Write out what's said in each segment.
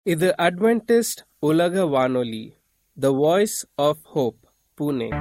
இது அட்வென்டிஸ்ட் உலக வானொலி the voice of hope Pune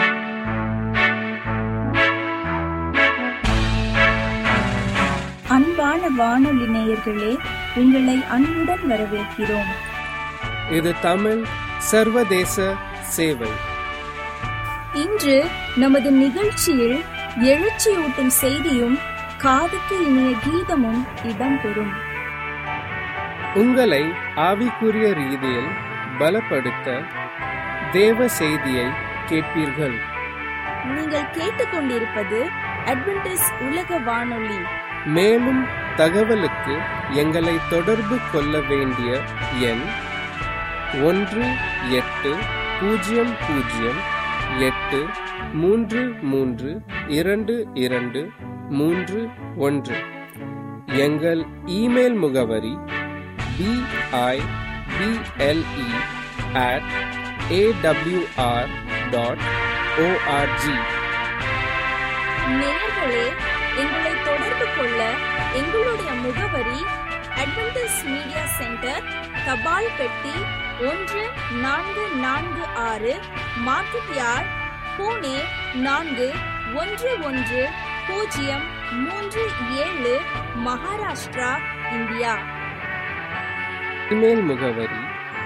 அன்பான வானொலி நேயர்களே உங்களை அன்புடன் வரவேற்கிறோம் இது தமிழ் சர்வதேச சேவை இன்று நமது நிகழ்ச்சியில் எழுச்சியூட்டும் செய்தியும் காதுக்கு இனிய கீதமும் இடம்பெறும் உங்களை ஆவிக்குரிய ரீதியில் பலப்படுத்த தேவ செய்தியை கேட்பீர்கள் நீங்கள் கேட்டுக்கொண்டிருப்பது அட்வென்டிஸ் உலக வானொலி மேலும் தகவலுக்கு எங்களை தொடர்பு கொள்ள வேண்டிய எண் ஒன்று எட்டு பூஜ்ஜியம் பூஜ்ஜியம் எட்டு மூன்று மூன்று இரண்டு இரண்டு மூன்று ஒன்று எங்கள் இமெயில் முகவரி BIBLE at AWR dot ORG நேயர்களே எங்களை தொடர்பு கொள்ள எங்களுடைய முகவரி அட்வென்டிஸ் மீடியா சென்டர் தபால் பெட்டி ஒன்று நான்கு நான்கு ஆறு மார்க்கெட் யார்ட் பூனே நான்கு ஒன்று ஒன்று பூஜ்ஜியம் மூன்று ஏழு மகாராஷ்டிரா இந்தியா இமெயில் முகவரி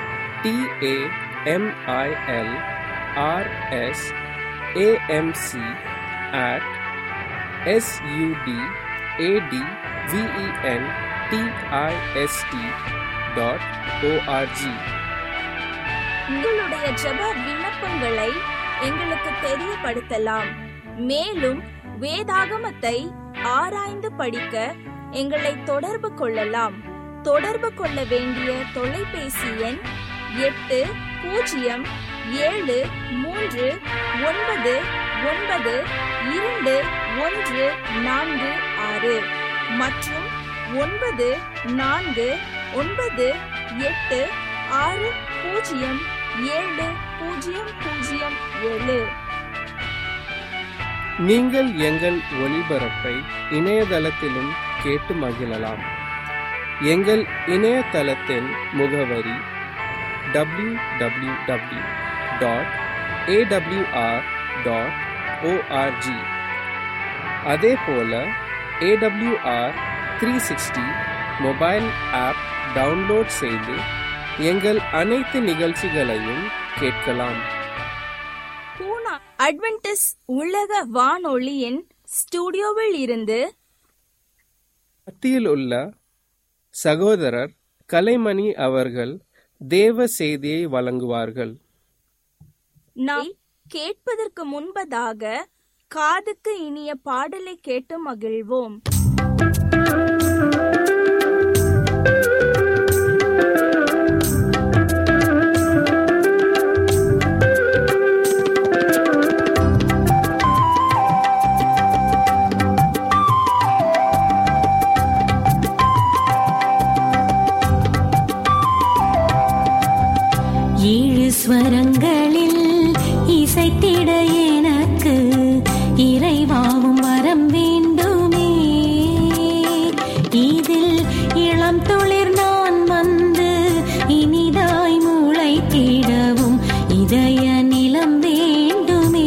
TAMIL RS AMC at SUD AD VEN TIST dot ORG உங்களுடைய ஜெப விண்ணப்பங்களை எங்களுக்கு தெரியப்படுத்தலாம் மேலும் வேதாகமத்தை ஆராய்ந்து படிக்க எங்களை தொடர்பு கொள்ளலாம் தொடர்பு கொள்ள வேண்டிய தொலைபேசி எண் எட்டு பூஜ்ஜியம் ஏழு மூன்று ஒன்பது ஒன்பது இரண்டு ஒன்று நான்கு ஆறு மற்றும் ஒன்பது நான்கு ஒன்பது எட்டு ஆறு பூஜ்ஜியம் ஏழு பூஜ்ஜியம் பூஜ்ஜியம் ஏழு நீங்கள் எங்கள் ஒளிபரப்பை இணையதளத்திலும் கேட்டு மகிழலாம் எங்கள் இணையதளத்தின் முகவரி W W W dot AWR dot ORG அதே போல AWR three sixty mobile app download செய்து எங்கள் அனைத்து நிகழ்ச்சிகளையும் கேட்கலாம் பூனா அட்வென்டிஸ் உலக வானொலியின் ஸ்டுடியோவில் இருந்து மத்தியில் உள்ள சகோதரர் கலைமணி அவர்கள் தேவ செய்தியை வழங்குவார்கள் நாம் கேட்பதற்கு முன்பதாக காதுக்கு இனிய பாடலை கேட்டு மகிழ்வோம் ஏழு ஸ்வரங்களில் இசைத்திட எனக்கு இறைவாவும் வரம் வேண்டுமே இதில் இளம் துளிர் நான் வந்து இனிதாய் முளைத்திடவும் இதய நிலம் வேண்டுமே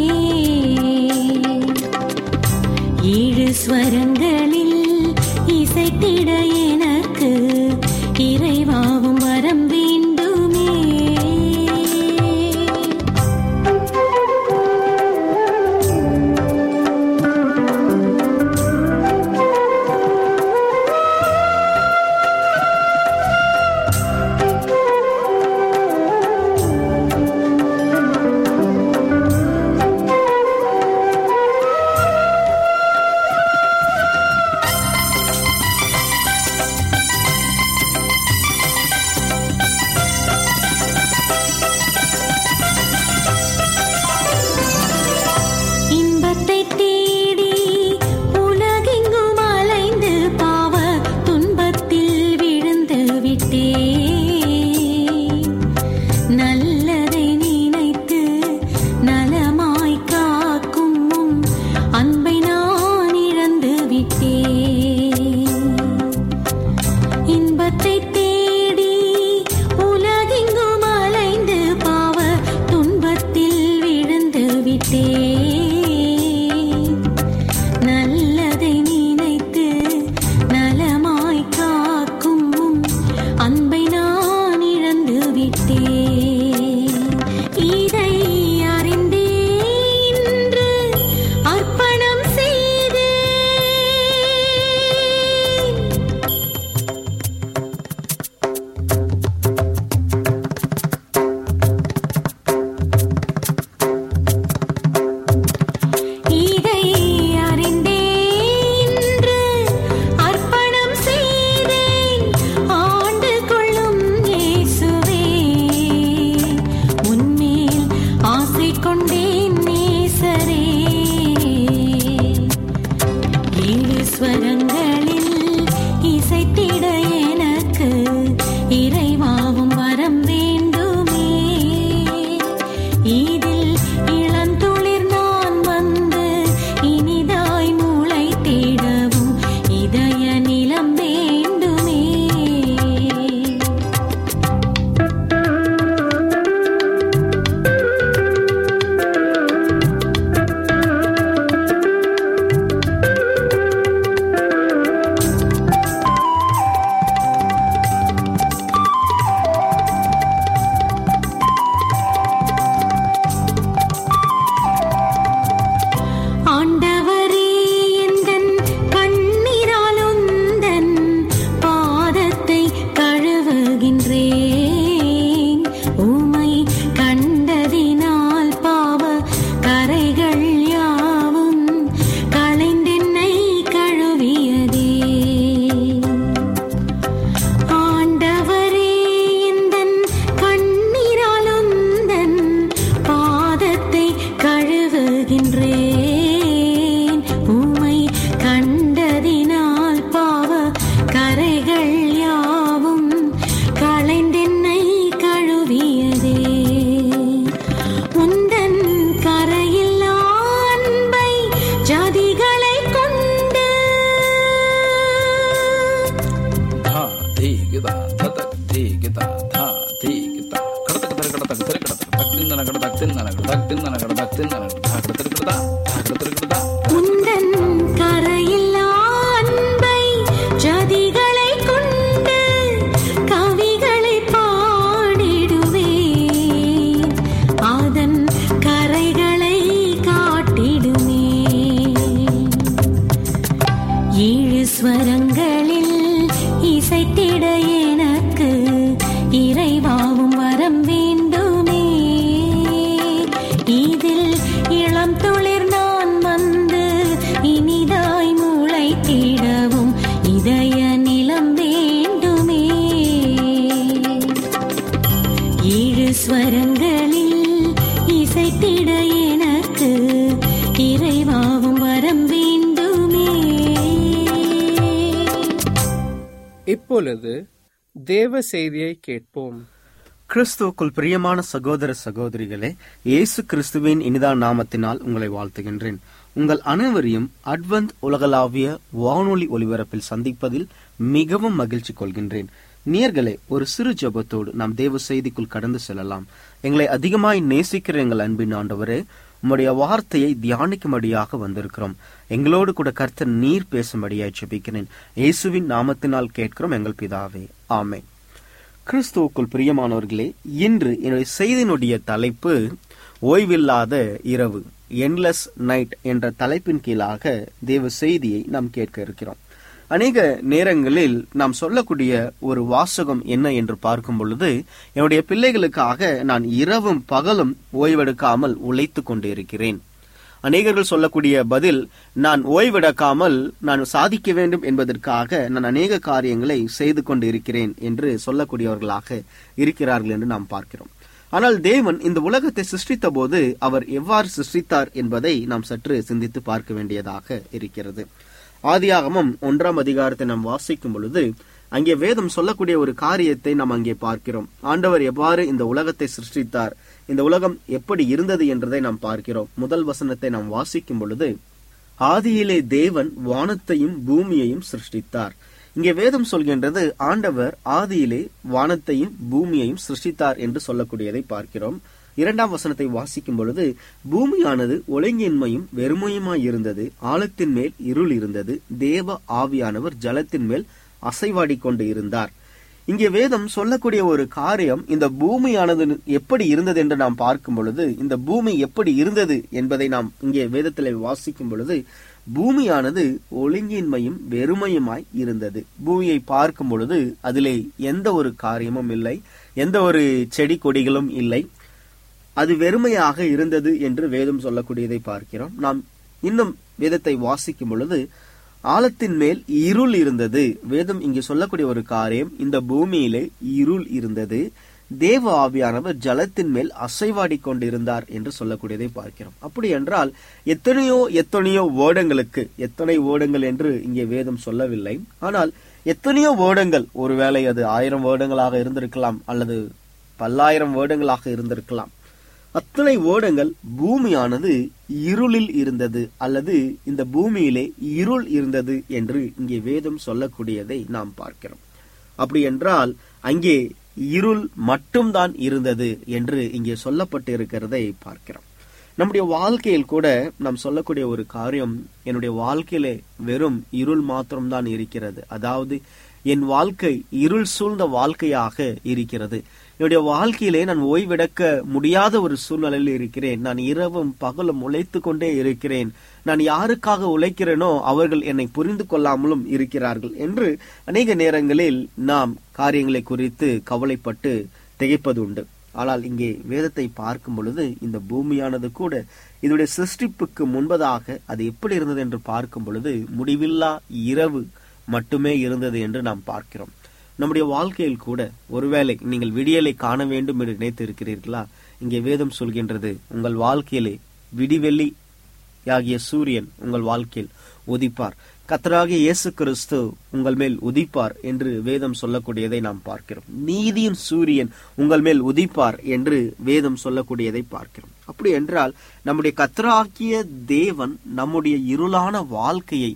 ஏழு ஸ்வரங்களில் இசைத்திட எனக்கு இறைவாவும் வரம் வேண்டுமே நகட தத்தின் நகட தத்தின் நகட தத்தின் நகட தகடத்திருக்கிறதா தகடத்திருக்கிறதா உந்தன் கரையில்லா அன்பை ஜதிகளை கொண்டு கவிகளை பாடிடுவே அதன் கரைகளை காட்டிடுமே ஏழு ஸ்வரங்களில் இசைத்திட எனக்கு இறைவாவும் வரம் வேண்டுமே இதில் இளம் துளிர் நான் வந்து இனிதாய் முளைத்திடவும் இதய நிலம் வேண்டுமே ஏழு ஸ்வரங்களில் இசைத்திட எனக்கு இறைவாவும் வரம் வேண்டுமே இப்பொழுது தேவ செய்தியை கேட்போம் கிறிஸ்துவுக்குள் பிரியமான சகோதர சகோதரிகளே இயேசு கிறிஸ்துவின் இனிதா நாமத்தினால் உங்களை வாழ்த்துகின்றேன் உங்கள் அனைவரையும் அட்வந்த் உலகளாவிய வானொலி ஒலிபரப்பில் சந்திப்பதில் மிகவும் மகிழ்ச்சி கொள்கின்றேன் நேர்களே ஒரு சிறு ஜெபத்தோடு நாம் தேவ செய்திக்குள் கடந்து செல்லலாம் எங்களை அதிகமாய் நேசிக்கிற எங்கள் அன்பின் ஆண்டவரே உம்முடைய வார்த்தையை தியானிக்கும்படியாக வந்திருக்கிறோம் எங்களோடு கூட கர்த்தர் நீர் பேசும்படியாய் ஜெபிக்கிறேன் இயேசுவின் நாமத்தினால் கேட்கிறோம் எங்கள் பிதாவே ஆமென் கிறிஸ்துவுக்குள் பிரியமானவர்களே இன்று என்னுடைய செய்தியினுடைய தலைப்பு ஓய்வில்லாத இரவு என்லெஸ் நைட் என்ற தலைப்பின் கீழாக தேவ செய்தியை நாம் கேட்க இருக்கிறோம் அநேக நேரங்களில் நாம் சொல்லக்கூடிய ஒரு வாசகம் என்ன என்று பார்க்கும் பொழுது என்னுடைய பிள்ளைகளுக்காக நான் இரவும் பகலும் ஓய்வெடுக்காமல் உழைத்து கொண்டு இருக்கிறேன் அநேகர்கள் சொல்லக்கூடிய பதில் நான் ஓய்வெடுக்காமல் நான் சாதிக்க வேண்டும் என்பதற்காக நான் அநேக காரியங்களை செய்து கொண்டு இருக்கிறேன் என்று சொல்லக்கூடியவர்களாக இருக்கிறார்கள் என்று நாம் பார்க்கிறோம் ஆனால் தேவன் இந்த உலகத்தை சிருஷ்டித்த போது அவர் எவ்வாறு சிருஷ்டித்தார் என்பதை நாம் சற்று சிந்தித்து பார்க்க வேண்டியதாக இருக்கிறது ஆதியாகமம் ஒன்றாம் அதிகாரத்தை நாம் வாசிக்கும் பொழுது அங்கே வேதம் சொல்லக்கூடிய ஒரு காரியத்தை நாம் அங்கே பார்க்கிறோம் ஆண்டவர் எவ்வாறு இந்த உலகத்தை சிருஷ்டித்தார் இந்த உலகம் எப்படி இருந்தது என்றதை நாம் பார்க்கிறோம் முதல் வசனத்தை நாம் வாசிக்கும் பொழுது ஆதியிலே தேவன் வானத்தையும் பூமியையும் சிருஷ்டித்தார் இங்கே வேதம் சொல்கின்றது ஆண்டவர் ஆதியிலே வானத்தையும் பூமியையும் சிருஷ்டித்தார் என்று சொல்லக்கூடியதை பார்க்கிறோம் இரண்டாம் வசனத்தை வாசிக்கும் பொழுது பூமியானது ஒழுங்கின்மையும் வெறுமையுமாய் இருந்தது ஆழத்தின் மேல் இருள் இருந்தது தேவ ஆவியானவர் ஜலத்தின் மேல் அசைவாடி கொண்டு இருந்தார் இங்கே வேதம் சொல்லக்கூடிய ஒரு காரியம் இந்த பூமியானது எப்படி இருந்தது என்று நாம் பார்க்கும் பொழுது இந்த பூமி எப்படி இருந்தது என்பதை நாம் இங்கே வேதத்தில் வாசிக்கும் பொழுது பூமியானது ஒழுங்கின்மையும் வெறுமையுமாய் இருந்தது பூமியை பார்க்கும் பொழுது அதிலே எந்த ஒரு காரியமும் இல்லை எந்த ஒரு செடி கொடிகளும் இல்லை அது வெறுமையாக இருந்தது என்று வேதம் சொல்லக்கூடியதை பார்க்கிறோம் நாம் இன்னும் வேதத்தை வாசிக்கும் பொழுது ஆழத்தின் மேல் இருள் இருந்தது வேதம் இங்கு சொல்லக்கூடிய ஒரு காரியம் இந்த பூமியிலே இருள் இருந்தது தேவ ஆவியானவர் ஜலத்தின் மேல் அசைவாடி கொண்டிருந்தார் என்று சொல்லக்கூடியதை பார்க்கிறோம் அப்படி என்றால் எத்தனையோ எத்தனையோ வேடங்களுக்கு எத்தனை வேடங்கள் என்று இங்கே வேதம் சொல்லவில்லை ஆனால் எத்தனையோ வேடங்கள் ஒருவேளை அது ஆயிரம் வேடங்களாக இருந்திருக்கலாம் அல்லது பல்லாயிரம் வேடங்களாக இருந்திருக்கலாம் அத்தனை ஓடங்கள் பூமியானது இருளில் இருந்தது அல்லது இந்த பூமியிலே இருள் இருந்தது என்று இங்கே வேதம் சொல்லக்கூடியதை நாம் பார்க்கிறோம் அப்படி என்றால் அங்கே இருள் மட்டும்தான் இருந்தது என்று இங்கே சொல்லப்பட்டு இருக்கிறதை பார்க்கிறோம் நம்முடைய வாழ்க்கையில் கூட நாம் சொல்லக்கூடிய ஒரு காரியம் என்னுடைய வாழ்க்கையிலே வெறும் இருள் மாத்திரம்தான் இருக்கிறது அதாவது என் வாழ்க்கை இருள் சூழ்ந்த வாழ்க்கையாக இருக்கிறது என்னுடைய வாழ்க்கையிலே நான் ஓய்வெடுக்க முடியாத ஒரு சூழ்நிலையில் இருக்கிறேன் நான் இரவும் பகலும் உழைத்து கொண்டே இருக்கிறேன் நான் யாருக்காக உழைக்கிறேனோ அவர்கள் என்னை புரிந்து கொள்ளாமலும் இருக்கிறார்கள் என்று அநேக நேரங்களில் நாம் காரியங்களை குறித்து கவலைப்பட்டு திகைப்பது உண்டு ஆனால் இங்கே வேதத்தை பார்க்கும் பொழுது இந்த பூமியானது கூட இதனுடைய சிருஷ்டிப்புக்கு முன்பதாக அது எப்படி இருந்தது என்று பார்க்கும் பொழுது முடிவில்லா இரவு மட்டுமே இருந்தது என்று நாம் பார்க்கிறோம் நம்முடைய வாழ்க்கையில் கூட ஒருவேளை நீங்கள் விடியலை காண வேண்டும் என்று நினைத்து இருக்கிறீர்களா இங்கே வேதம் சொல்கின்றது உங்கள் வாழ்க்கையிலே விடிவெள்ளி ஆகிய சூரியன் உங்கள் வாழ்க்கையில் உதிப்பார் கத்தராகிய இயேசு கிறிஸ்து உங்கள் மேல் உதிப்பார் என்று வேதம் சொல்லக்கூடியதை நாம் பார்க்கிறோம் நீதியின் சூரியன் உங்கள் மேல் உதிப்பார் என்று வேதம் சொல்லக்கூடியதை பார்க்கிறோம் அப்படி என்றால் நம்முடைய கத்தராகிய தேவன் நம்முடைய இருளான வாழ்க்கையை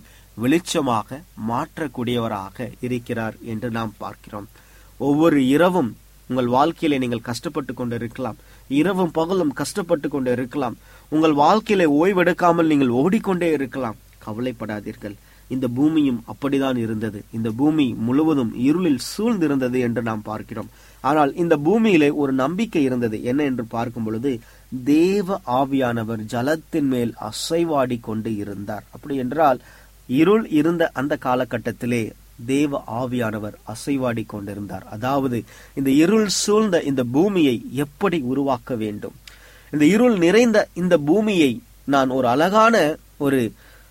வெளிச்சமாக மாற்றக்கூடியவராக இருக்கிறார் என்று நாம் பார்க்கிறோம் ஒவ்வொரு இரவும் உங்கள் வாழ்க்கையில நீங்கள் கஷ்டப்பட்டு கொண்டு இருக்கலாம் இரவும் பகலும் கஷ்டப்பட்டு கொண்டு இருக்கலாம் உங்கள் வாழ்க்கையில ஓய்வெடுக்காமல் நீங்கள் ஓடிக்கொண்டே இருக்கலாம் கவலைப்படாதீர்கள் இந்த பூமியும் அப்படிதான் இருந்தது இந்த பூமி முழுவதும் இருளில் சூழ்ந்திருந்தது என்று நாம் பார்க்கிறோம் ஆனால் இந்த பூமியிலே ஒரு நம்பிக்கை இருந்தது என்ன என்று பார்க்கும் பொழுது தேவ ஆவியானவர் ஜலத்தின் மேல் அசைவாடி கொண்டு இருந்தார் அப்படி என்றால் இருள் இருந்த அந்த காலகட்டத்திலே தேவ ஆவியானவர் அசைவாடி கொண்டிருந்தார் அதாவது இந்த இருள் சூழ்ந்த இந்த பூமியை எப்படி உருவாக்க வேண்டும் இந்த இருள் நிறைந்த இந்த பூமியை நான் ஒரு அழகான ஒரு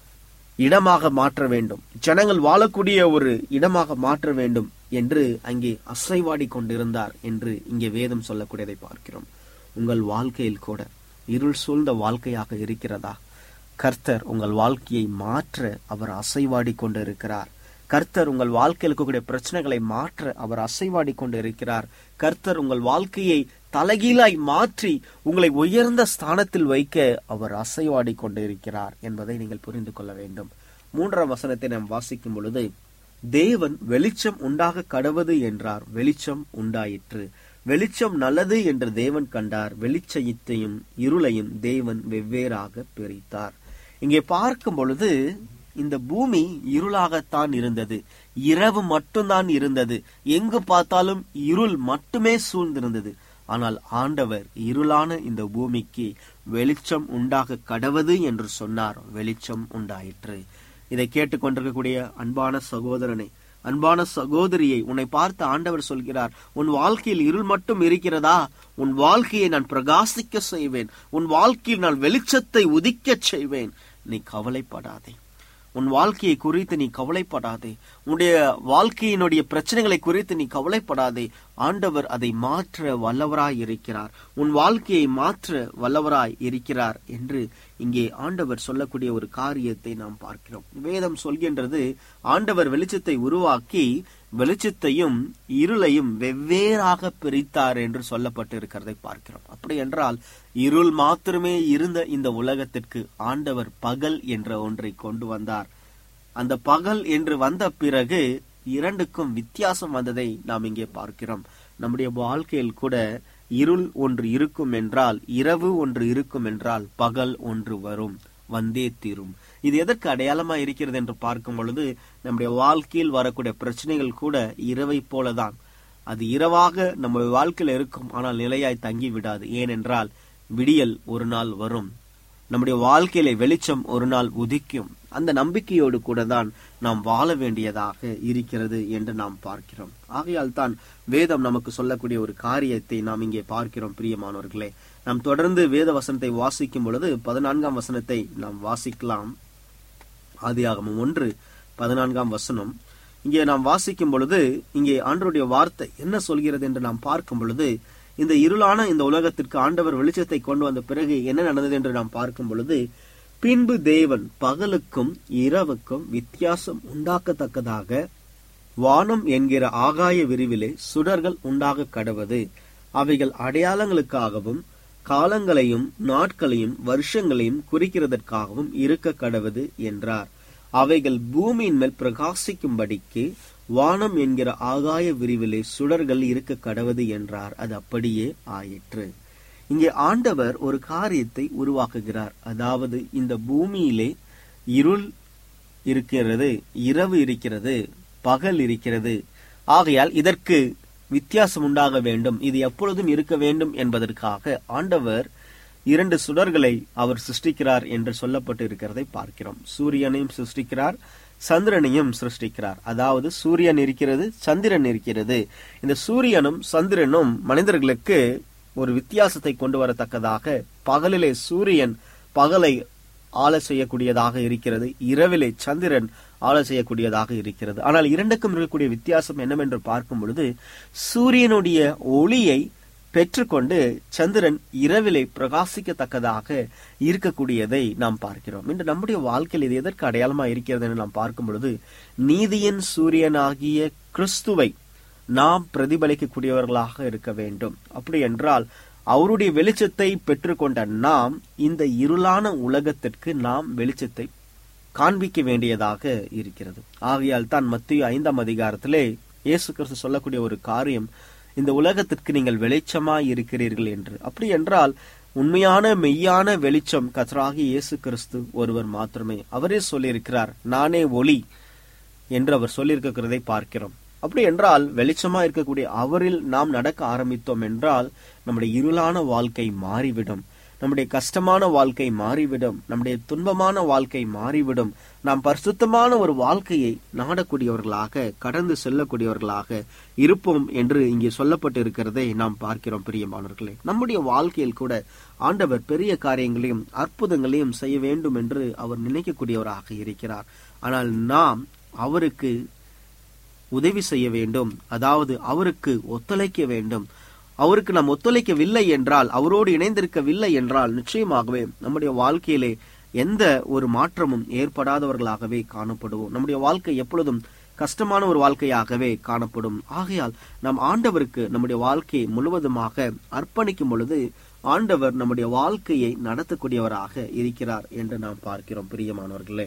இடமாக மாற்ற வேண்டும் ஜனங்கள் வாழக்கூடிய ஒரு இடமாக மாற்ற வேண்டும் என்று அங்கே அசைவாடி கொண்டிருந்தார் என்று இங்கே வேதம் சொல்லக்கூடியதை பார்க்கிறோம் உங்கள் வாழ்க்கையில் கூட இருள் சூழ்ந்த வாழ்க்கையாக இருக்கிறதா கர்த்தர் உங்கள் வாழ்க்கையை மாற்ற அவர் அசைவாடி கொண்டு இருக்கிறார் கர்த்தர் உங்கள் வாழ்க்கையில் இருக்கக்கூடிய பிரச்சனைகளை மாற்ற அவர் அசைவாடி கொண்டு இருக்கிறார் கர்த்தர் உங்கள் வாழ்க்கையை தலைகீழாய் மாற்றி உங்களை உயர்ந்த ஸ்தானத்தில் வைக்க அவர் அசைவாடி கொண்டு இருக்கிறார் என்பதை நீங்கள் புரிந்து கொள்ள வேண்டும் மூன்றாம் வசனத்தை நாம் வாசிக்கும் பொழுது தேவன் வெளிச்சம் உண்டாக கடவது என்றார் வெளிச்சம் உண்டாயிற்று வெளிச்சம் நல்லது என்று தேவன் கண்டார் வெளிச்சத்தையும் இருளையும் தேவன் வெவ்வேறாக பிரித்தார் இங்கே பார்க்கும் பொழுது இந்த பூமி இருளாகத்தான் இருந்தது இரவு மட்டும்தான் இருந்தது எங்கு பார்த்தாலும் இருள் மட்டுமே சூழ்ந்திருந்தது ஆனால் ஆண்டவர் இருளான இந்த பூமிக்கு வெளிச்சம் உண்டாக கடவது என்று சொன்னார் வெளிச்சம் உண்டாயிற்று இதை கேட்டுக்கொண்டிருக்கக்கூடிய அன்பான சகோதரனை அன்பான சகோதரியை உன்னை பார்த்து ஆண்டவர் சொல்கிறார் உன் வாழ்க்கையில் இருள் மட்டும் இருக்கிறதா உன் வாழ்க்கையை நான் பிரகாசிக்க செய்வேன் உன் வாழ்க்கையில் நான் வெளிச்சத்தை உதிக்கச் செய்வேன் நீ கவலைப்படாதே உன் வாழ்க்கையை குறித்து நீ கவலைப்படாதே உன்னுடைய வாழ்க்கையினுடைய பிரச்சனைகளை குறித்து நீ கவலைப்படாதே ஆண்டவர் அதை மாற்ற வல்லவராய் இருக்கிறார் உன் வாழ்க்கையை மாற்ற வல்லவராய் இருக்கிறார் என்று இங்கே ஆண்டவர் சொல்லக்கூடிய ஒரு காரியத்தை நாம் பார்க்கிறோம் வேதம் சொல்கின்றது ஆண்டவர் வெளிச்சத்தை உருவாக்கி வெளிச்சத்தையும் இருளையும் வெவ்வேறாக பிரித்தார் என்று சொல்லப்பட்டு இருக்கிறதை பார்க்கிறோம் அப்படி என்றால் இருள் மாத்திரமே இருந்த இந்த உலகத்திற்கு ஆண்டவர் பகல் என்ற ஒன்றை கொண்டு வந்தார் அந்த பகல் என்று வந்த பிறகு இரண்டுக்கும் வித்தியாசம் வந்ததை நாம் இங்கே பார்க்கிறோம் நம்முடைய வாழ்க்கையில் கூட இருள் ஒன்று இருக்கும் என்றால் இரவு ஒன்று இருக்கும் என்றால் பகல் ஒன்று வரும் வந்தே தீரும் இது எதற்கு அடையாளமா இருக்கிறது என்று பார்க்கும் பொழுது நம்முடைய வாழ்க்கையில் வரக்கூடிய பிரச்சனைகள் கூட இரவை போலதான் அது இரவாக நம்ம வாழ்க்கையில இருக்கும் ஆனால் நிலையாய் தங்கி விடாது ஏனென்றால் விடியல் ஒரு நாள் வரும் நம்முடைய வாழ்க்கையில வெளிச்சம் ஒரு நாள் உதிக்கும் அந்த நம்பிக்கையோடு கூட தான் நாம் வாழ வேண்டியதாக இருக்கிறது என்று நாம் பார்க்கிறோம் ஆகையால் தான் வேதம் நமக்கு சொல்லக்கூடிய ஒரு காரியத்தை நாம் இங்கே பார்க்கிறோம் பிரியமானவர்களே நாம் தொடர்ந்து வேத வசனத்தை வாசிக்கும் பொழுது பதினான்காம் வசனத்தை நாம் வாசிக்கலாம் ஆதியாகமம் ஒன்று பதினான்காம் வசனம் இங்கே நாம் வாசிக்கும் பொழுது இங்கே ஆண்டருடைய வார்த்தை என்ன சொல்கிறது என்று நாம் பார்க்கும் பொழுது இந்த இருளான இந்த உலகத்திற்கு ஆண்டவர் வெளிச்சத்தை கொண்டு வந்த பிறகு என்ன நடந்தது என்று நாம் பார்க்கும் பொழுது பின்பு தேவன் பகலுக்கும் இரவுக்கும் வித்தியாசம் உண்டாக்கத்தக்கதாக வானம் என்கிற ஆகாய விரிவிலே சுடர்கள் உண்டாக கடவது அவைகள் அடையாளங்களுக்காகவும் காலங்களையும் நாட்களையும் வருஷங்களையும் குறிக்கிறதற்காகவும் இருக்க கடவது என்றார் அவைகள் பூமியின் மேல் பிரகாசிக்கும்படிக்கு வானம் என்கிற ஆகாய விரிவிலே சுடர்கள் இருக்க கடவது என்றார் அது அப்படியே ஆயிற்று இங்கே ஆண்டவர் ஒரு காரியத்தை உருவாக்குகிறார் அதாவது இந்த பூமியிலே இருள் இருக்கிறது இரவு இருக்கிறது பகல் இருக்கிறது ஆகையால் இதற்கு வித்தியாசம் உண்டாக வேண்டும் இது எப்பொழுதும் இருக்க வேண்டும் என்பதற்காக ஆண்டவர் இரண்டு சுடர்களை அவர் சிருஷ்டிக்கிறார் என்று சொல்லப்பட்டு இருக்கிறதை பார்க்கிறோம் சூரியனையும் சிருஷ்டிக்கிறார் சந்திரனையும் சிருஷ்டிக்கிறார் அதாவது சூரியன் இருக்கிறது சந்திரன் இருக்கிறது இந்த சூரியனும் சந்திரனும் மனிதர்களுக்கு ஒரு வித்தியாசத்தை கொண்டு வரத்தக்கதாக பகலிலே சூரியன் பகலை ஆள செய்யக்கூடியதாக இருக்கிறது இரவிலே சந்திரன் ஆள செய்யக்கூடியதாக இருக்கிறது ஆனால் இரண்டுக்கும் இருக்கக்கூடிய வித்தியாசம் என்னவென்று பார்க்கும் பொழுது சூரியனுடைய ஒளியை பெற்றுக்கொண்டு சந்திரன் இரவிலே பிரகாசிக்கத்தக்கதாக இருக்கக்கூடியதை நாம் பார்க்கிறோம் இன்று நம்முடைய வாழ்க்கையில் இது எதற்கு அடையாளமா இருக்கிறது என்று நாம் பார்க்கும் பொழுது நீதியின் சூரியனாகிய கிறிஸ்துவை நாம் பிரதிபலிக்கக்கூடியவர்களாக இருக்க வேண்டும் அப்படி என்றால் அவருடைய வெளிச்சத்தை பெற்றுக்கொண்ட நாம் இந்த இருளான உலகத்திற்கு நாம் வெளிச்சத்தை காண்பிக்க வேண்டியதாக இருக்கிறது ஆகையால் தான் மத்திய ஐந்தாம் அதிகாரத்திலே இயேசு கிறிஸ்து சொல்லக்கூடிய ஒரு காரியம் இந்த உலகத்திற்கு நீங்கள் வெளிச்சமாய் இருக்கிறீர்கள் என்று அப்படி என்றால் உண்மையான மெய்யான வெளிச்சம் கத்தராகி இயேசு கிறிஸ்து ஒருவர் மாத்திரமே அவரே சொல்லியிருக்கிறார் நானே ஒளி என்று அவர் சொல்லியிருக்கிறதை பார்க்கிறோம் அப்படி என்றால் வெளிச்சமா இருக்கக்கூடிய அவரில் நாம் நடக்க ஆரம்பித்தோம் என்றால் நம்முடைய இருளான வாழ்க்கை மாறிவிடும் நம்முடைய கஷ்டமான வாழ்க்கை மாறிவிடும் நம்முடைய துன்பமான வாழ்க்கை மாறிவிடும் நாம் பரிசுத்தமான ஒரு வாழ்க்கையை நாடக்கூடியவர்களாக கடந்து செல்லக்கூடியவர்களாக இருப்போம் என்று இங்கே சொல்லப்பட்டு இருக்கிறதை நாம் பார்க்கிறோம் பிரியமானவர்களே நம்முடைய வாழ்க்கையில் கூட ஆண்டவர் பெரிய காரியங்களையும் அற்புதங்களையும் செய்ய வேண்டும் என்று அவர் நினைக்கக்கூடியவராக இருக்கிறார் ஆனால் நாம் அவருக்கு உதவி செய்ய வேண்டும் அதாவது அவருக்கு ஒத்துழைக்க வேண்டும் அவருக்கு நாம் ஒத்துழைக்கவில்லை என்றால் அவரோடு இணைந்திருக்கவில்லை என்றால் நிச்சயமாகவே நம்முடைய வாழ்க்கையிலே எந்த ஒரு மாற்றமும் ஏற்படாதவர்களாகவே காணப்படுவோம் நம்முடைய வாழ்க்கை எப்பொழுதும் கஷ்டமான ஒரு வாழ்க்கையாகவே காணப்படும் ஆகையால் நாம் ஆண்டவருக்கு நம்முடைய வாழ்க்கையை முழுவதுமாக அர்ப்பணிக்கும் பொழுது ஆண்டவர் நம்முடைய வாழ்க்கையை நடத்தக்கூடியவராக இருக்கிறார் என்று நாம் பார்க்கிறோம் பிரியமானவர்களே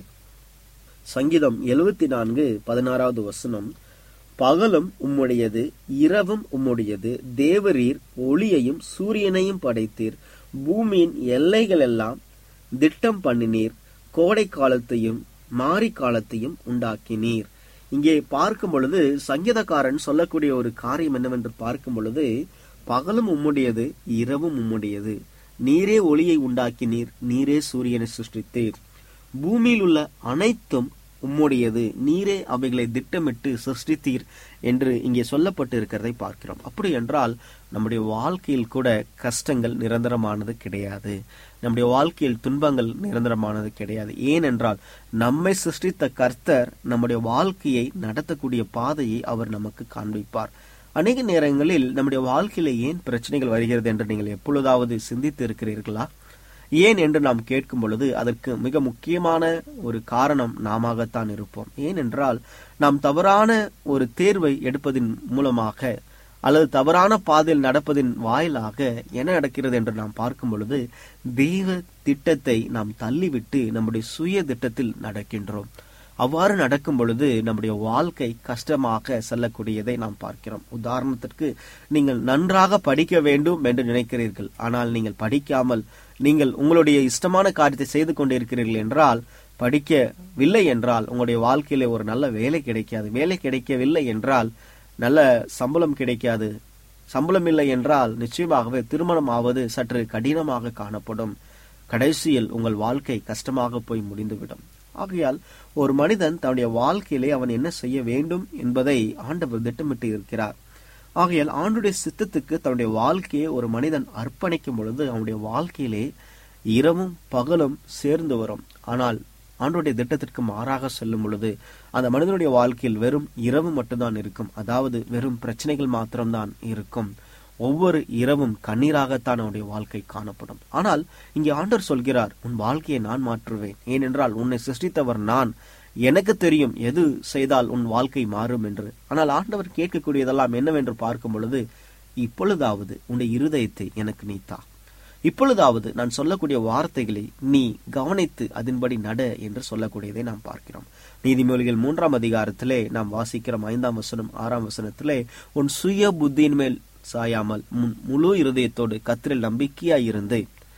சங்கீதம் எழுபத்தி நான்கு பதினாறாவது வசனம் பகலும் உம்முடையது இரவும் உம்முடையது தேவரீர் ஒளியையும் சூரியனையும் படைத்தீர் பூமியின் எல்லைகள் எல்லாம் திட்டம் பண்ணினீர் கோடை காலத்தையும் மாரி காலத்தையும் உண்டாக்கினீர் இங்கே பார்க்கும் பொழுது சங்கீதக்காரன் சொல்லக்கூடிய ஒரு காரியம் என்னவென்று பார்க்கும் பொழுது பகலும் உம்முடையது இரவும் உம்முடையது நீரே ஒளியை உண்டாக்கினீர் நீரே சூரியனை சிருஷ்டித்தீர் பூமியில் உள்ள அனைத்தும் உம்முடையது நீரே அவைகளை திட்டமிட்டு சிருஷ்டித்தீர் என்று இங்கே சொல்லப்பட்டு இருக்கிறதை பார்க்கிறோம் அப்படி என்றால் நம்முடைய வாழ்க்கையில் கூட கஷ்டங்கள் நிரந்தரமானது கிடையாது நம்முடைய வாழ்க்கையில் துன்பங்கள் நிரந்தரமானது கிடையாது ஏனென்றால் நம்மை சிருஷ்டித்த கர்த்தர் நம்முடைய வாழ்க்கையை நடத்தக்கூடிய பாதையை அவர் நமக்கு காண்பிப்பார் அநேக நேரங்களில் நம்முடைய வாழ்க்கையில ஏன் பிரச்சனைகள் வருகிறது என்று நீங்கள் எப்பொழுதாவது சிந்தித்து இருக்கிறீர்களா ஏன் என்று நாம் கேட்கும் பொழுது அதற்கு மிக முக்கியமான ஒரு காரணம் நாமத்தான் இருப்போம் ஏனென்றால் நாம் தவறான ஒரு தேர்வை எடுப்பதின் மூலமாக அல்லது தவறான பாதையில் நடப்பதின் வாயிலாக என்ன நடக்கிறது என்று நாம் பார்க்கும் பொழுது தெய்வ திட்டத்தை நாம் தள்ளிவிட்டு நம்முடைய சுய திட்டத்தில் நடக்கின்றோம் அவ்வாறு நடக்கும் பொழுது நம்முடைய வாழ்க்கை கஷ்டமாக செல்லக்கூடியதை நாம் பார்க்கிறோம் உதாரணத்திற்கு நீங்கள் நன்றாக படிக்க வேண்டும் என்று நினைக்கிறீர்கள் ஆனால் நீங்கள் படிக்காமல் நீங்கள் உங்களுடைய இஷ்டமான காரியத்தை செய்து கொண்டிருக்கிறீர்கள் என்றால் படிக்கவில்லை என்றால் உங்களுடைய வாழ்க்கையில ஒரு நல்ல வேலை கிடைக்காது வேலை கிடைக்கவில்லை என்றால் நல்ல சம்பளம் கிடைக்காது சம்பளம் இல்லை என்றால் நிச்சயமாகவே திருமணம் ஆவது சற்று கடினமாக காணப்படும் கடைசியில் உங்கள் வாழ்க்கை கஷ்டமாக போய் முடிந்துவிடும் ஆகையால் ஒரு மனிதன் தன்னுடைய வாழ்க்கையிலே அவன் என்ன செய்ய வேண்டும் என்பதை ஆண்டவர் திட்டமிட்டு இருக்கிறார் ஆகையால் ஆண்டுடைய சித்தத்துக்கு தன்னுடைய வாழ்க்கையை ஒரு மனிதன் அர்ப்பணிக்கும் பொழுது அவனுடைய வாழ்க்கையிலே இரவும் பகலும் சேர்ந்து வரும் ஆனால் ஆண்டுடைய திட்டத்திற்கு மாறாக செல்லும் பொழுது அந்த மனிதனுடைய வாழ்க்கையில் வெறும் இரவு மட்டும்தான் இருக்கும் அதாவது வெறும் பிரச்சனைகள் மாத்திரம்தான் இருக்கும் ஒவ்வொரு இரவும் கண்ணீராகத்தான் அவனுடைய வாழ்க்கை காணப்படும் ஆனால் இங்கே ஆண்டவர் சொல்கிறார் உன் வாழ்க்கையை நான் மாற்றுவேன் ஏனென்றால் உன்னை சிருஷ்டித்தவர் நான் எனக்கு தெரியும் எது செய்தால் உன் வாழ்க்கை மாறும் என்று ஆனால் ஆண்டவர் கேட்கக்கூடியதெல்லாம் என்னவென்று பார்க்கும் பொழுது இப்பொழுதாவது உன்னுடைய இருதயத்தை எனக்கு நீத்தா இப்பொழுதாவது நான் சொல்லக்கூடிய வார்த்தைகளை நீ கவனித்து அதன்படி நட என்று சொல்லக்கூடியதை நாம் பார்க்கிறோம் நீதிமொழிகள் மூன்றாம் அதிகாரத்திலே நாம் வாசிக்கிறோம் ஐந்தாம் வசனம் ஆறாம் வசனத்திலே உன் சுய புத்தியின் மேல் சாயாமல் முன் முழு இருதயத்தோடு கத்திரில் நம்பிக்கையாய் இருந்து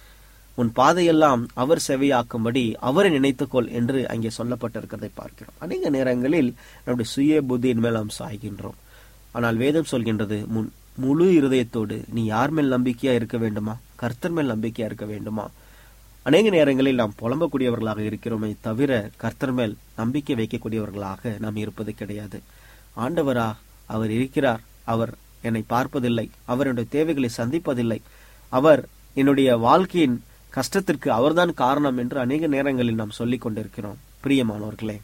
உன் பாதையெல்லாம் அவர் செவையாக்கும்படி அவரை நினைத்துக்கொள் என்று அங்கே சொல்லப்பட்டிருக்கிறதை பார்க்கிறோம் அநேக நேரங்களில் நம்முடைய சுய புத்தியின் மேல் நாம் சாய்கின்றோம் ஆனால் வேதம் சொல்கின்றது முன் முழு இருதயத்தோடு நீ யார் மேல் நம்பிக்கையா இருக்க வேண்டுமா கர்த்தர் மேல் நம்பிக்கையா இருக்க வேண்டுமா அநேக நேரங்களில் நாம் புலம்பக்கூடியவர்களாக இருக்கிறோமே தவிர கர்த்தர் மேல் நம்பிக்கை வைக்கக்கூடியவர்களாக நாம் இருப்பது கிடையாது ஆண்டவரா அவர் இருக்கிறார் அவர் என்னை பார்ப்பதில்லை அவர் என்னுடைய தேவைகளை சந்திப்பதில்லை அவர் என்னுடைய வாழ்க்கையின் கஷ்டத்திற்கு அவர்தான் காரணம் என்று அநேக நேரங்களில் நாம் சொல்லிக் கொண்டிருக்கிறோம் பிரியமானவர்களே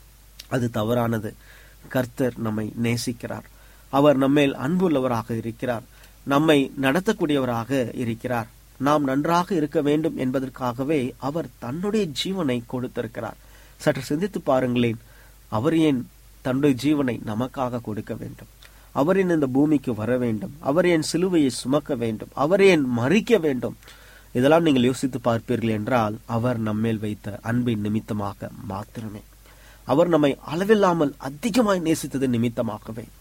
அது தவறானது கர்த்தர் நம்மை நேசிக்கிறார் அவர் நம்மேல் அன்புள்ளவராக இருக்கிறார் நம்மை நடத்தக்கூடியவராக இருக்கிறார் நாம் நன்றாக இருக்க வேண்டும் என்பதற்காகவே அவர் தன்னுடைய ஜீவனை கொடுத்திருக்கிறார் சற்று சிந்தித்து பாருங்களேன் அவர் ஏன் தன்னுடைய ஜீவனை நமக்காக கொடுக்க வேண்டும் அவர் ஏன் இந்த பூமிக்கு வர வேண்டும் அவர் ஏன் சிலுவையை சுமக்க வேண்டும் அவர் ஏன் மறிக்க வேண்டும் இதெல்லாம் நீங்கள் யோசித்து பார்ப்பீர்கள் என்றால் அவர் நம்மேல் வைத்த அன்பின் நிமித்தமாக மாத்திரமே அவர் நம்மை அளவில்லாமல் அதிகமாய் நேசித்தது நிமித்தமாகவே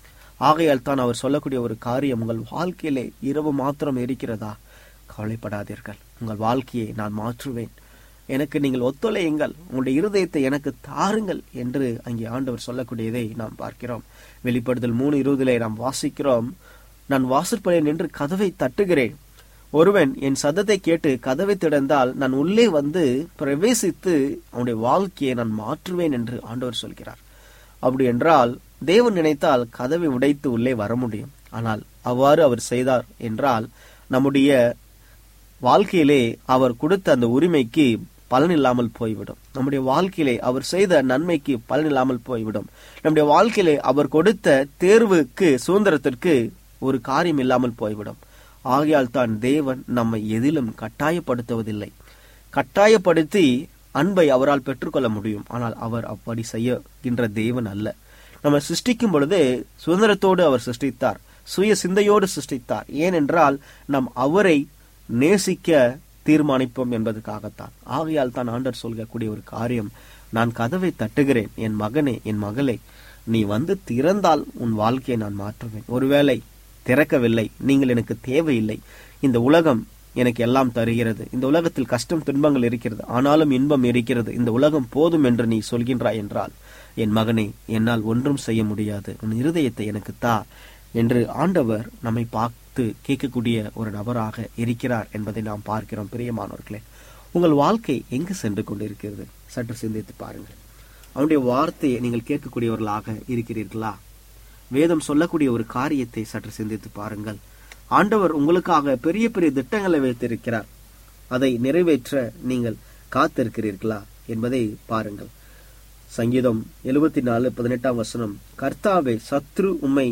ஆகையால் தான் அவர் சொல்லக்கூடிய ஒரு காரியம் உங்கள் வாழ்க்கையிலே இரவு மாத்திரம் இருக்கிறதா கவலைப்படாதீர்கள் உங்கள் வாழ்க்கையை நான் மாற்றுவேன் எனக்கு நீங்கள் ஒத்துழையுங்கள் உங்களுடைய இருதயத்தை எனக்கு தாருங்கள் என்று அங்கே ஆண்டவர் சொல்லக்கூடியதை நாம் பார்க்கிறோம் வெளிப்படுதல் மூணு இருபதிலே நாம் வாசிக்கிறோம் நான் வாசற்படியில் நின்று கதவை தட்டுகிறேன் ஒருவன் என் சத்தத்தை கேட்டு கதவை திறந்தால் நான் உள்ளே வந்து பிரவேசித்து அவனுடைய வாழ்க்கையை நான் மாற்றுவேன் என்று ஆண்டவர் சொல்கிறார் அப்படி என்றால் தேவன் நினைத்தால் கதவை உடைத்து உள்ளே வர முடியும் ஆனால் அவ்வாறு அவர் செய்தார் என்றால் நம்முடைய வாழ்க்கையிலே அவர் கொடுத்த அந்த உரிமைக்கு பலன் இல்லாமல் போய்விடும் நம்முடைய வாழ்க்கையிலே அவர் செய்த நன்மைக்கு பலன் இல்லாமல் போய்விடும் நம்முடைய வாழ்க்கையிலே அவர் கொடுத்த தேர்வுக்கு சுதந்திரத்திற்கு ஒரு காரியம் இல்லாமல் போய்விடும் ஆகையால் தான் தேவன் நம்மை எதிலும் கட்டாயப்படுத்துவதில்லை கட்டாயப்படுத்தி அன்பை அவரால் பெற்றுக்கொள்ள முடியும் ஆனால் அவர் அப்படி செய்கின்ற தேவன் அல்ல நம்ம சிருஷ்டிக்கும் பொழுது சுதந்திரத்தோடு அவர் சிருஷ்டித்தார் சுய சிந்தையோடு சிருஷ்டித்தார் ஏனென்றால் நாம் அவரை நேசிக்க தீர்மானிப்போம் என்பதற்காகத்தான் ஆகையால் தான் ஆண்டர் சொல்கக்கூடிய ஒரு காரியம் நான் கதவை தட்டுகிறேன் என் மகனே என் மகளே நீ வந்து திறந்தால் உன் வாழ்க்கையை நான் மாற்றுவேன் ஒருவேளை திறக்கவில்லை நீங்கள் எனக்கு தேவையில்லை இந்த உலகம் எனக்கு எல்லாம் தருகிறது இந்த உலகத்தில் கஷ்டம் துன்பங்கள் இருக்கிறது ஆனாலும் இன்பம் இருக்கிறது இந்த உலகம் போதும் என்று நீ சொல்கின்றாய் என்றால் என் மகனே என்னால் ஒன்றும் செய்ய முடியாது உன் இருதயத்தை எனக்கு தா என்று ஆண்டவர் நம்மை பார்த்து கேட்கக்கூடிய ஒரு நபராக இருக்கிறார் என்பதை நாம் பார்க்கிறோம் பிரியமானவர்களே உங்கள் வாழ்க்கை எங்கு சென்று கொண்டிருக்கிறது சற்று சிந்தித்து பாருங்கள் அவனுடைய வார்த்தையை நீங்கள் கேட்கக்கூடியவர்களாக இருக்கிறீர்களா வேதம் சொல்லக்கூடிய ஒரு காரியத்தை சற்று சிந்தித்து பாருங்கள் ஆண்டவர் உங்களுக்காக பெரிய பெரிய திட்டங்களை வைத்திருக்கிறார் அதை நிறைவேற்ற நீங்கள் காத்திருக்கிறீர்களா என்பதை பாருங்கள் சங்கீதம் எழுபத்தி நாலு பதினெட்டாம் வசனம் கர்த்தாவே சத்ரு உம்மை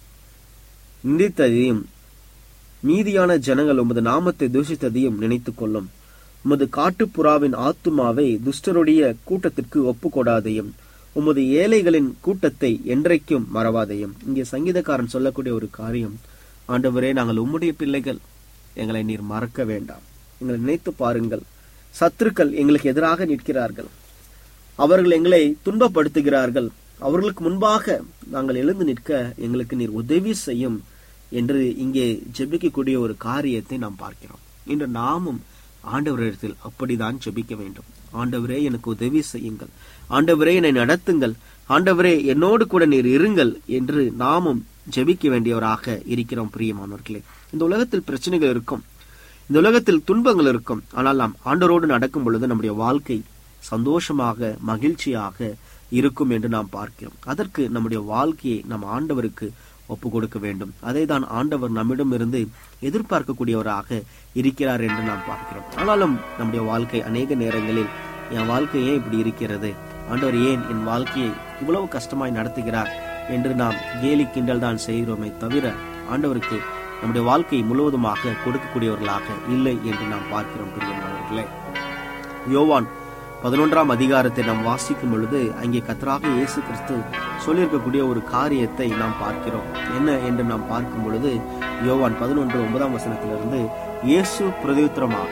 நிந்தித்ததையும் மீதியான ஜனங்கள் உமது நாமத்தை தூஷித்ததையும் நினைத்துக் கொள்ளும் உமது காட்டுப்புறாவின் ஆத்துமாவை துஷ்டருடைய கூட்டத்திற்கு ஒப்புக்கொடாதையும் உமது ஏழைகளின் கூட்டத்தை என்றைக்கும் மறவாதையும் இங்கே சங்கீதக்காரன் சொல்லக்கூடிய ஒரு காரியம் ஆண்டவரே நாங்கள் உம்முடைய பிள்ளைகள் எங்களை நீர் மறக்க வேண்டாம் எங்களை நினைத்து பாருங்கள் சத்துருக்கள் எங்களுக்கு எதிராக நிற்கிறார்கள் அவர்கள் எங்களை துன்பப்படுத்துகிறார்கள் அவர்களுக்கு முன்பாக நாங்கள் எழுந்து நிற்க எங்களுக்கு நீர் உதவி செய்யும் என்று இங்கே ஜெபிக்கக்கூடிய ஒரு காரியத்தை நாம் பார்க்கிறோம் இன்று நாமும் ஆண்டவரிடத்தில் அப்படிதான் ஜெபிக்க வேண்டும் ஆண்டவரே எனக்கு உதவி செய்யுங்கள் ஆண்டவரே என்னை நடத்துங்கள் ஆண்டவரே என்னோடு கூட நீர் இருங்கள் என்று நாமும் ஜெபிக்க வேண்டியவராக இருக்கிறோம் பிரியமானவர்களே இந்த உலகத்தில் பிரச்சனைகள் இருக்கும் இந்த உலகத்தில் துன்பங்கள் இருக்கும் ஆனால் நாம் ஆண்டவரோடு நடக்கும் பொழுது நம்முடைய வாழ்க்கை சந்தோஷமாக மகிழ்ச்சியாக இருக்கும் என்று நாம் பார்க்கிறோம் அதற்கு நம்முடைய வாழ்க்கையை நம் ஆண்டவருக்கு ஒப்பு கொடுக்க வேண்டும் அதை தான் ஆண்டவர் நம்மிடம் இருந்து எதிர்பார்க்கக்கூடியவராக இருக்கிறார் என்று நாம் பார்க்கிறோம் ஆனாலும் நம்முடைய வாழ்க்கை அநேக நேரங்களில் என் வாழ்க்கை ஏன் இப்படி இருக்கிறது ஆண்டவர் ஏன் என் வாழ்க்கையை இவ்வளவு கஷ்டமாய் நடத்துகிறார் என்று நாம் கேலி கிண்டல் தான் செய்கிறோமே தவிர ஆண்டவருக்கு நம்முடைய வாழ்க்கை முழுவதுமாக கொடுக்கக்கூடியவர்களாக இல்லை என்று நாம் பார்க்கிறோம் பிரியமானவர்களே யோவான் பதினொன்றாம் அதிகாரத்தை நாம் வாசிக்கும் பொழுது அங்கே கத்தராக இயேசு கிறிஸ்து சொல்லியிருக்கக்கூடிய ஒரு காரியத்தை நாம் பார்க்கிறோம் என்ன என்று நாம் பார்க்கும் பொழுது யோவான் பதினொன்று ஒன்பதாம் வசனத்திலிருந்து இயேசு பிரதியுத்தரமாக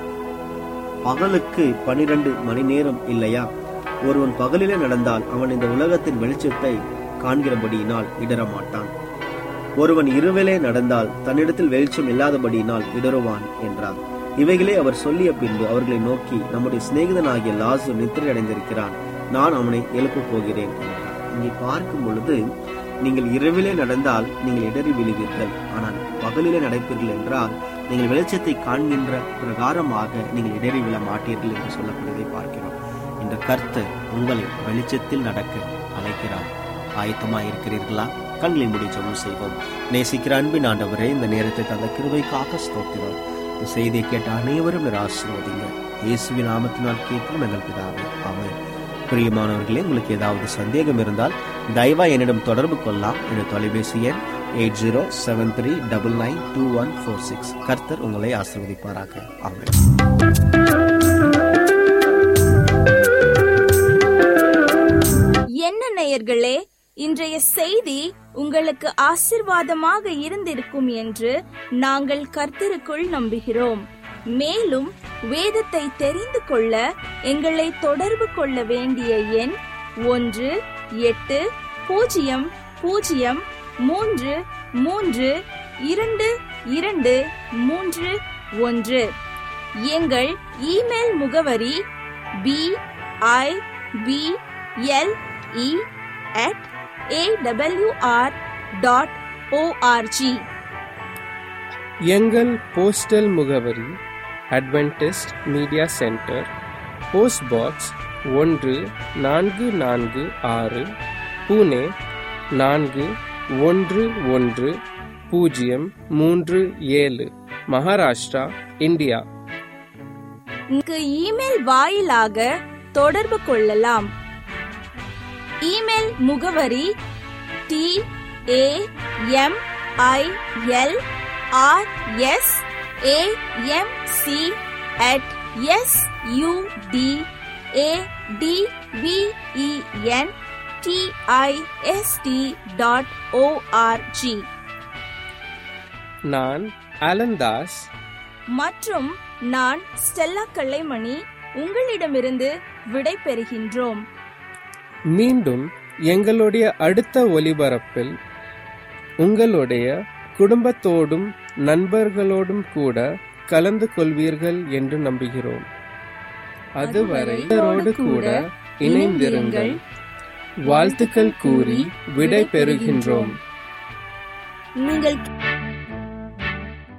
பகலுக்கு பனிரெண்டு மணி நேரம் இல்லையா ஒருவன் பகலிலே நடந்தால் அவன் இந்த உலகத்தின் வெளிச்சத்தை காண்கிறபடியினால் இடரமாட்டான் ஒருவன் இருவிலே நடந்தால் தன்னிடத்தில் வெளிச்சம் இல்லாதபடியினால் இடருவான் என்றார் இவைகளே அவர் சொல்லிய பின்பு அவர்களை நோக்கி நம்முடைய சிநேகிதனாகிய லாசு நித்திரை அடைந்திருக்கிறான் நான் அவனை எழுப்பப் போகிறேன் என்றார் இங்கே பார்க்கும் பொழுது நீங்கள் இரவிலே நடந்தால் நீங்கள் இடறி விழுவீர்கள் ஆனால் பகலிலே நடப்பீர்கள் என்றால் நீங்கள் வெளிச்சத்தை காண்கின்ற பிரகாரமாக நீங்கள் இடறி விழ மாட்டீர்கள் என்று சொல்லக்கூடியதை பார்க்கிறோம் இந்த கர்த்தர் உங்களை வெளிச்சத்தில் நடக்க அழைக்கிறார் ஆயத்தமாய் இருக்கிறீர்களா கண்களை மூடி ஜெபம் செய்வோம் நேசிக்கிற அன்பின் ஆண்டவரே இந்த நேரத்தை தந்த கிருபைக்காக ஸ்தோத்திரம் இந்த செய்தியை கேட்ட அனைவரும் நீர் ஆசீர்வதிங்க இயேசுவின் நாமத்தினால் கேட்கும் எங்கள் பிதாவே ஆமென் பிரியமானவர்களே உங்களுக்கு ஏதாவது சந்தேகம் இருந்தால் தயவா என்னிடம் தொடர்பு கொள்ளலாம் என்னுடைய தொலைபேசி எண் eight zero seven three double nine two one four six கர்த்தர் உங்களை ஆசீர்வதிப்பாராக ஆமென் என்ன நேயர்களே இன்றைய செய்தி உங்களுக்கு ஆசிர்வாதமாக இருந்திருக்கும் என்று நாங்கள் கர்த்தருக்குள் நம்புகிறோம் மேலும் வேதத்தை தெரிந்து கொள்ள எங்களை தொடர்பு கொள்ள வேண்டிய எண் ஒன்று எட்டு பூஜ்ஜியம் பூஜ்ஜியம் மூன்று மூன்று இரண்டு இரண்டு மூன்று ஒன்று எங்கள் இமெயில் முகவரி B I B L E at AWR dot ORG எங்கள் போஸ்டல் முகவரி Adventist media centre post box ஒன்று நான்கு நான்கு ஆறு புனே நான்கு ஒன்று ஒன்று பூஜ்ஜியம் மூன்று ஏழு மகாராஷ்டிரா இந்தியா இங்கு இமெயில் வாயிலாக தொடர்பு கொள்ளலாம் இமெயில் முகவரி T A M I L R S A M C at S U D A D V E N T I S T dot ORG நான் அலந்தாஸ் மற்றும் நான் ஸ்டெல்லா கல்லைமணி உங்களிடமிருந்து விடை பெறுகின்றோம் மீண்டும் எங்களுடைய அடுத்த ஒலிபரப்பில் உங்களுடைய குடும்பத்தோடும் நண்பர்களோடும் கூட கலந்து கொள்வீர்கள் என்று நம்புகிறோம் அதுவரை இவரோடு கூட இணைந்திருங்கள் வாழ்த்துக்கள் கூறி விடை பெறுகின்றோம் நீங்கள்